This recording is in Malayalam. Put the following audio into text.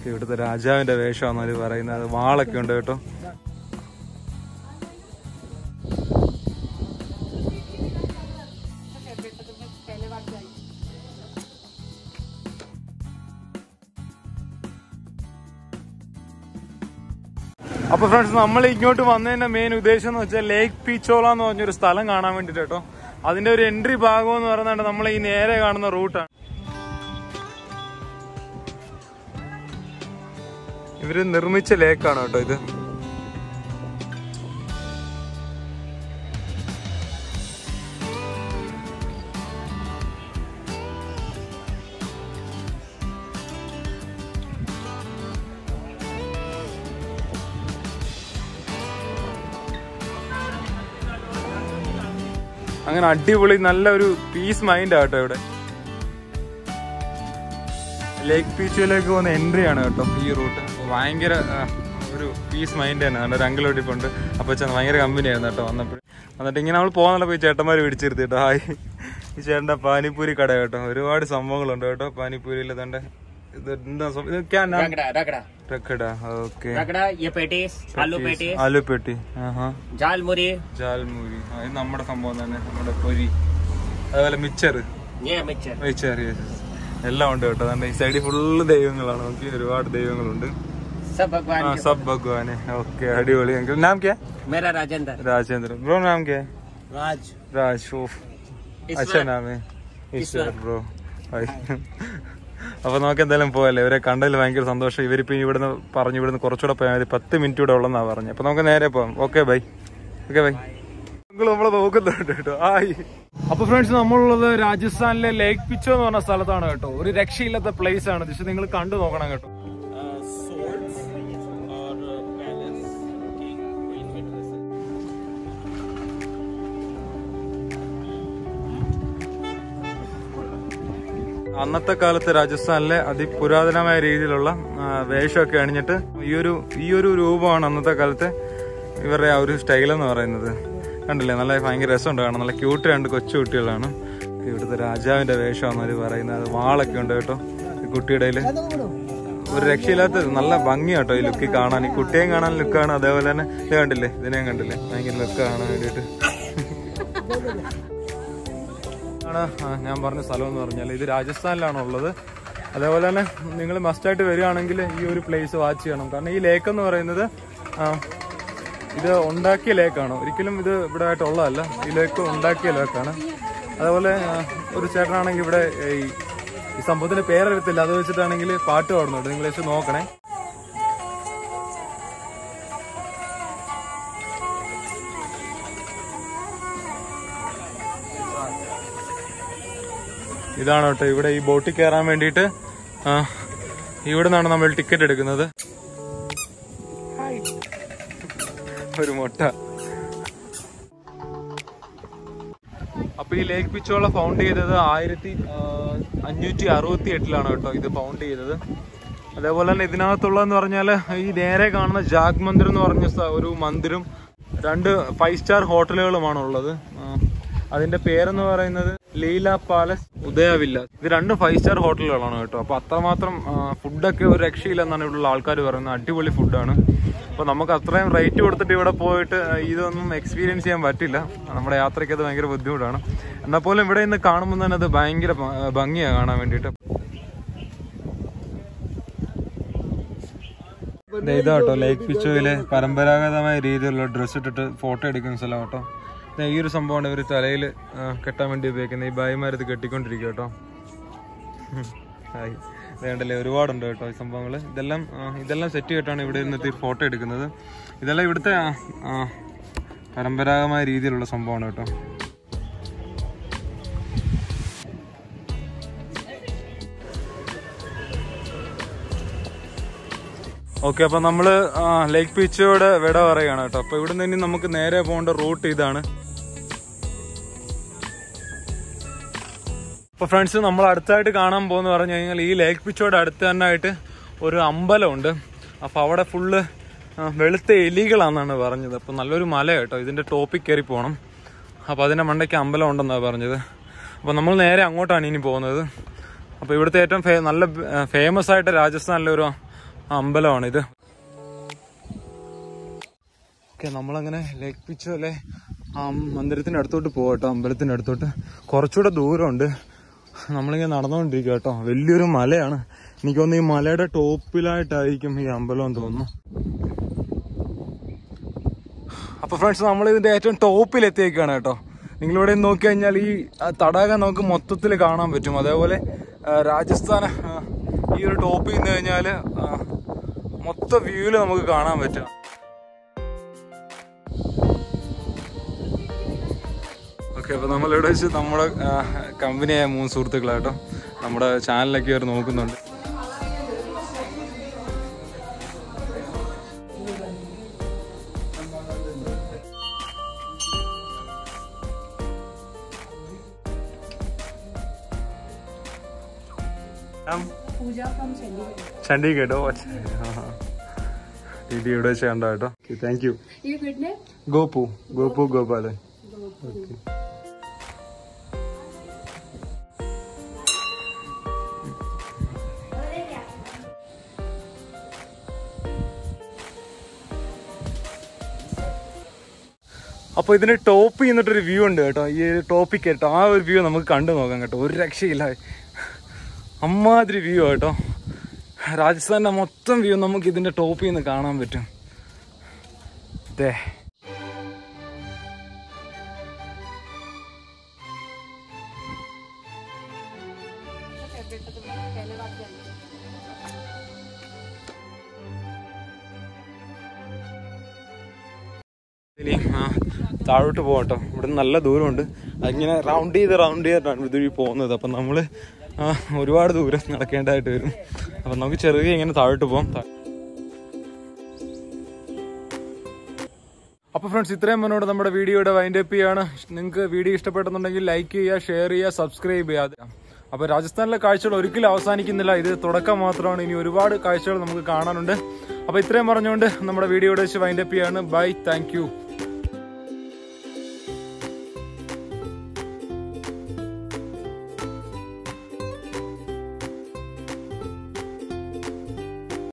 ഇവിടുത്തെ രാജാവിന്റെ വേഷമാണ് അവര് പറയുന്നത് വാളൊക്കെ ഉണ്ട് കേട്ടോ അപ്പൊ ഫ്രണ്ട്സ് നമ്മൾ ഇങ്ങോട്ട് വന്നതിന്റെ മെയിൻ ഉദ്ദേശം എന്ന് വെച്ചാൽ ലേക്ക് പീച്ചോള എന്ന് പറഞ്ഞൊരു സ്ഥലം കാണാൻ വേണ്ടിട്ട് കേട്ടോ അതിന്റെ ഒരു എൻട്രി ഭാഗം എന്ന് പറയുന്നത് നമ്മൾ ഈ നേരെ കാണുന്ന റൂട്ടാണ് ഇവര് നിർമ്മിച്ച ലേക്കാണ് കേട്ടോ ഇത് അങ്ങനെ അടിപൊളി നല്ല ഒരു പീസ് മൈൻഡ് ആട്ടോ ഇവിടെ ലേക്ക് ബീച്ചിലേക്ക് പോകുന്ന എൻട്രി ആണ് കേട്ടോ ഈ റൂട്ട് ഭയങ്കര ആ, ഒരു പീസ് മൈൻഡ് തന്നെ നല്ല ഒരു അങ്കിളോട്ടിപ്പുണ്ട് അപ്പൊ ചെന്ന് ഭയങ്കര കമ്പനി ആയിരുന്നു കേട്ടോ വന്നപ്പോൾ എന്നിട്ട് ഇങ്ങനെ നമ്മൾ പോകുന്നപ്പോൾ ഈ ചേട്ടന്മാർ പിടിച്ചിരുത്തി കേട്ടോ ഹായ് ഈ ചേട്ടൻ്റെ പാനിപ്പൂരി കട കേട്ടോ ഒരുപാട് സംഭവങ്ങളുണ്ട് കേട്ടോ പാനിപ്പൂരിയിൽ തന്റെ ഇത് എന്താ സം- ഇത് ക്യാ നാം रगड़ा रगड़ा रखड़ा ओके रगड़ा ये पेटीस आलू पेटीस ആലു പെട്ടി ആഹാ जाल मुरी ജാൽമൂരി ആ, ഇത് നമ്മുടെ സംഭവം തന്നെ നമ്മുടെ പൊരി അതുപോലെ മിച്ചർ ये मिक्सचर മിച്ചർ എല്ലാം ഉണ്ട് കേട്ടോ അതുകൊണ്ട് ഈ സൈഡിൽ ഫുള്ള് ദൈവങ്ങളാണ് നോക്കി ഒരുപാട് ദൈവങ്ങളുണ്ട് सब भगवान हाँ के सब भगवान है ओके अड़ी अंकल नाम क्या मेरा राजेंद्र राजेंद्र ब्रो नाम क्या है राज राज ओफ अच्छा नाम है ഈശ്വർ ബ്രോ അപ്പൊ നമുക്ക് എന്തായാലും പോയല്ലേ ഇവരെ കണ്ടതിൽ ഭയങ്കര സന്തോഷം ഇവരിപ്പോ ഇവിടുന്ന് പറഞ്ഞു ഇവിടുന്ന് കുറച്ചുകൂടെ പോയാൽ മതി പത്ത് മിനിറ്റ് കൂടെ ഉള്ളെന്നാ പറഞ്ഞു അപ്പൊ നമുക്ക് നേരെ പോവാം ഓക്കെ ബൈ ഓക്കെ ബൈ നിങ്ങൾ നമ്മളെ നോക്കുന്നുണ്ട് കേട്ടോ ആയി അപ്പൊ ഫ്രണ്ട്സ് നമ്മളുള്ളത് രാജസ്ഥാനിലെ ലേക്ക് പിച്ചോ എന്ന് പറഞ്ഞ സ്ഥലത്താണ് കേട്ടോ ഒരു രക്ഷയില്ലാത്ത പ്ലേസ് ആണ് പക്ഷെ നിങ്ങൾ കണ്ടു നോക്കണം കേട്ടോ അന്നത്തെ കാലത്ത് രാജസ്ഥാനിലെ അതിപുരാതനമായ രീതിയിലുള്ള ആ, വേഷമൊക്കെ അണിഞ്ഞിട്ട് ഈ ഒരു ഈ ഒരു രൂപമാണ് അന്നത്തെ കാലത്ത് ഇവരുടെ ആ ഒരു സ്റ്റൈൽ എന്ന് പറയുന്നത് കണ്ടില്ലേ നല്ല ഭയങ്കര രസമുണ്ട് കാണാൻ നല്ല ക്യൂട്ട് രണ്ട് കൊച്ചു കുട്ടികളാണ് ഇവിടുത്തെ രാജാവിന്റെ വേഷമാണ് അവർ പറയുന്നത് വാളൊക്കെ ഉണ്ട് കേട്ടോ ഈ കുട്ടിയുടെ കയ്യില്. ഒരു രക്ഷയില്ലാത്ത നല്ല ഭംഗി കേട്ടോ ഈ ലുക്ക് കാണാൻ ഈ കുട്ടിയെയും കാണാൻ ലുക്കാണ് അതേപോലെ തന്നെ ഇത് കണ്ടില്ലേ ഇതിനെയും കണ്ടില്ലേ ഭയങ്കര ലുക്ക് കാണാൻ വേണ്ടിയിട്ട് ആണ് ആ, ഞാൻ പറഞ്ഞ സ്ഥലം എന്ന് പറഞ്ഞാൽ ഇത് രാജസ്ഥാനിലാണ് ഉള്ളത് അതേപോലെ തന്നെ നിങ്ങൾ മസ്റ്റായിട്ട് വരികയാണെങ്കിൽ ഈ ഒരു പ്ലേസ് വാച്ച് ചെയ്യണം കാരണം ഈ ലേക്ക് എന്ന് പറയുന്നത് ആ, ഇത് ഉണ്ടാക്കിയ ലേക്കാണ് ഒരിക്കലും ഇത് ഇവിടെ ആയിട്ട് ഉള്ളതല്ല ഈ ലേക്ക് ഉണ്ടാക്കിയ ലേക്കാണ് അതേപോലെ ആ, ഒരു ചേട്ടനാണെങ്കിൽ ഇവിടെ ഈ ഈ സംഭവത്തിന്റെ പേരറിയത്തില്ല അത് വെച്ചിട്ടാണെങ്കിൽ പാട്ട് പാടുന്നുണ്ട് നിങ്ങൾ ജസ്റ്റ് നോക്കണേ ഇതാണ് കേട്ടോ ഇവിടെ ഈ ബോട്ടിൽ കയറാൻ വേണ്ടിയിട്ട് ആ, ഇവിടെ നിന്നാണ് നമ്മൾ ടിക്കറ്റ് എടുക്കുന്നത് ഒരു മുട്ട അപ്പൊ ഈ ലേക്ക് പിച്ചോള ഫൗണ്ട് ചെയ്തത് ആയിരത്തി ആ, അഞ്ഞൂറ്റി അറുപത്തി എട്ടിലാണ് കേട്ടോ ഇത് ഫൗണ്ട് ചെയ്തത് അതേപോലെ തന്നെ ഇതിനകത്തുള്ളതെന്ന് പറഞ്ഞാൽ ഈ നേരെ കാണുന്ന ജാഗ് മന്ദിർ എന്ന് പറഞ്ഞ സ്ഥ- ഒരു മന്ദിരും രണ്ട് ഫൈവ് സ്റ്റാർ ഹോട്ടലുകളുമാണ് ഉള്ളത് ആ, അതിന്റെ പേരെന്ന് പറയുന്നത് ലീല പാലസ് ഉദയവില്ല ഇത് രണ്ടും ഫൈവ് സ്റ്റാർ ഹോട്ടലുകളാണ് കേട്ടോ അപ്പൊ അത്രമാത്രം ആ, ഫുഡൊക്കെ ഒരു രക്ഷയില്ലെന്നാണ് ഇവിടെയുള്ള ആൾക്കാർ പറയുന്നത് അടിപൊളി ഫുഡാണ് അപ്പൊ നമുക്ക് അത്രയും റേറ്റ് കൊടുത്തിട്ട് ഇവിടെ പോയിട്ട് ആ, ഇതൊന്നും എക്സ്പീരിയൻസ് ചെയ്യാൻ പറ്റില്ല നമ്മുടെ യാത്രയ്ക്ക് അത് ഭയങ്കര ബുദ്ധിമുട്ടാണ് എന്നാൽ പോലും ഇവിടെ നിന്ന് കാണുമ്പോൾ തന്നെ അത് ഭയങ്കര ഭ- ഭംഗിയാണ് കാണാൻ വേണ്ടിയിട്ട് ദേ ഇതാട്ടോ ലേക്ക് പിച്ചുവിലെ പരമ്പരാഗതമായ രീതിയിലുള്ള ഡ്രസ്സ് ഇട്ടിട്ട് ഫോട്ടോ എടുക്കുന്ന സ്ഥലം കേട്ടോ ദേ ഈ ഒരു സംഭവമാണ് ഇവർ തലയിൽ കെട്ടാൻ വേണ്ടി ഉപയോഗിക്കുന്നത് ഈ ഭായിമാർ ഇത് കെട്ടിക്കൊണ്ടിരിക്കുക കേട്ടോ ഉം. ഹായ് വേണ്ടല്ലേ ഒരുപാടുണ്ട് കേട്ടോ ഈ സംഭവങ്ങൾ ഇതെല്ലാം ആ, ഇതെല്ലാം സെറ്റ് ചെയ്തിട്ടാണ് ഇവിടെ ഇരുന്നിട്ട് ഈ ഫോട്ടോ എടുക്കുന്നത് ഇതെല്ലാം ഇവിടുത്തെ ആ, ആ, പരമ്പരാഗതമായ രീതിയിലുള്ള സംഭവമാണ് കേട്ടോ ഓക്കെ അപ്പൊ നമ്മള് ആ, ലേക്ക് ബീച്ചോട് വിട പറയുകയാണ് കേട്ടോ അപ്പൊ ഇവിടെ നിന്ന് ഇനി നമുക്ക് നേരെ പോകേണ്ട റൂട്ട് ഇതാണ് അപ്പൊ ഫ്രണ്ട്സ് നമ്മൾ അടുത്തായിട്ട് കാണാൻ പോകുന്ന പറഞ്ഞു കഴിഞ്ഞാൽ ഈ ലേക്ക് ബീച്ചോട് അടുത്ത് തന്നെ ആയിട്ട് ഒരു അമ്പലമുണ്ട് അപ്പൊ അവിടെ ഫുള്ള് ആ, വെളുത്ത എലികളാണെന്നാണ് പറഞ്ഞത് അപ്പൊ നല്ലൊരു മല കേട്ടോ ഇതിന്റെ ടോപ്പിൽ കയറി പോകണം അപ്പൊ അതിന്റെ മണ്ടയ്ക്ക് അമ്പലം ഉണ്ടെന്നാണ് പറഞ്ഞത് അപ്പൊ നമ്മൾ നേരെ അങ്ങോട്ടാണ് ഇനി പോകുന്നത് അപ്പൊ ഇവിടുത്തെ ഏറ്റവും ഫേ- നല്ല ഫേമസ് ആയിട്ട് രാജസ്ഥാനിലെ ഒരു അമ്പലമാണ് ഇത് ഓക്കെ നമ്മളങ്ങനെ ലേക്ക് പിച്ചോലെ ആ മന്ദിരത്തിന്റെ അടുത്തോട്ട് പോകട്ടോ അമ്പലത്തിന്റെ അടുത്തോട്ട് കുറച്ചുകൂടെ ദൂരമുണ്ട് നമ്മളിങ്ങനെ നടന്നുകൊണ്ടിരിക്കുക കേട്ടോ വലിയൊരു മലയാണ് എനിക്ക് തോന്നുന്നു ഈ മലയുടെ ടോപ്പിലായിട്ടായിരിക്കും ഈ അമ്പലം എന്ന് തോന്നുന്നു അപ്പൊ ഫ്രണ്ട്സ് നമ്മൾ ഇതിന്റെ ഏറ്റവും ടോപ്പിൽ എത്തിയേക്കാണ് കേട്ടോ നിങ്ങളിവിടെ നോക്കി കഴിഞ്ഞാൽ ഈ ആ, തടാകം നമുക്ക് മൊത്തത്തിൽ കാണാൻ പറ്റും അതേപോലെ ആ, രാജസ്ഥാൻ ആ, ഈ ഒരു ടോപ്പിൽ നിന്ന് കഴിഞ്ഞാൽ മൊത്ത വ്യൂവിൽ നമുക്ക് കാണാൻ പറ്റും ഓക്കെ അപ്പൊ നമ്മളിവിടെ വെച്ച് നമ്മുടെ കമ്പനിയായ മൂന്ന് സുഹൃത്തുക്കളാട്ടോ നമ്മുടെ ചാനലൊക്കെ അവർ നോക്കുന്നുണ്ട് ചണ്ഡീഗഡ് ഓ ദീദി ഇവിടെ വെച്ച് കണ്ടോ കേട്ടോ thank you Your good name? Gopu Gopu Gopalan okay അപ്പൊ ഇതിന്റെ ടോപ്പ് ചെയ്യുന്നിട്ടൊരു വ്യൂ ഉണ്ട് കേട്ടോ ഈ ടോപ്പിക്ക് കേട്ടോ ആ ഒരു വ്യൂ നമുക്ക് കണ്ടു നോക്കാം കേട്ടോ ഒരു രക്ഷയില്ല അമ്മാതിരി വ്യൂ കേട്ടോ രാജസ്ഥാന്റെ മൊത്തം വ്യൂ നമുക്ക് ഇതിന്റെ ടോപ്പിൽ നിന്ന് കാണാൻ പറ്റും ദേ ഇനി ആ, താഴോട്ട് പോകട്ടോ ഇവിടെ നല്ല ദൂരമുണ്ട് അതിങ്ങനെ റൗണ്ട് ചെയ്ത് റൗണ്ട് ചെയ്തിട്ടാണ് ഇതുവഴി പോകുന്നത് അപ്പം നമ്മൾ ഒരുപാട് ദൂരം നടക്കേണ്ടതായിട്ട് വരും അപ്പം നമുക്ക് ചെറിയ ഇങ്ങനെ താഴോട്ട് പോകാം താ- അപ്പോൾ ഫ്രണ്ട്സ് ഇത്രയും മുന്നോട്ട് നമ്മുടെ വീഡിയോയുടെ വൈൻഡ് അപ്പ് ചെയ്യാണ് നിങ്ങൾക്ക് വീഡിയോ ഇഷ്ടപ്പെട്ടെന്നുണ്ടെങ്കിൽ ലൈക്ക് ചെയ്യുക ഷെയർ ചെയ്യുക സബ്സ്ക്രൈബ് ചെയ്യുക അപ്പോൾ രാജസ്ഥാനിലെ കാഴ്ചകൾ ഒരിക്കലും അവസാനിക്കുന്നില്ല ഇത് തുടക്കം മാത്രമാണ് ഇനി ഒരുപാട് കാഴ്ചകൾ നമുക്ക് കാണാനുണ്ട് അപ്പോൾ ഇത്രയും പറഞ്ഞുകൊണ്ട് നമ്മുടെ വീഡിയോയുടെ വെച്ച് വൈൻഡ് അപ്പ് ചെയ്യാണ് ബൈ താങ്ക്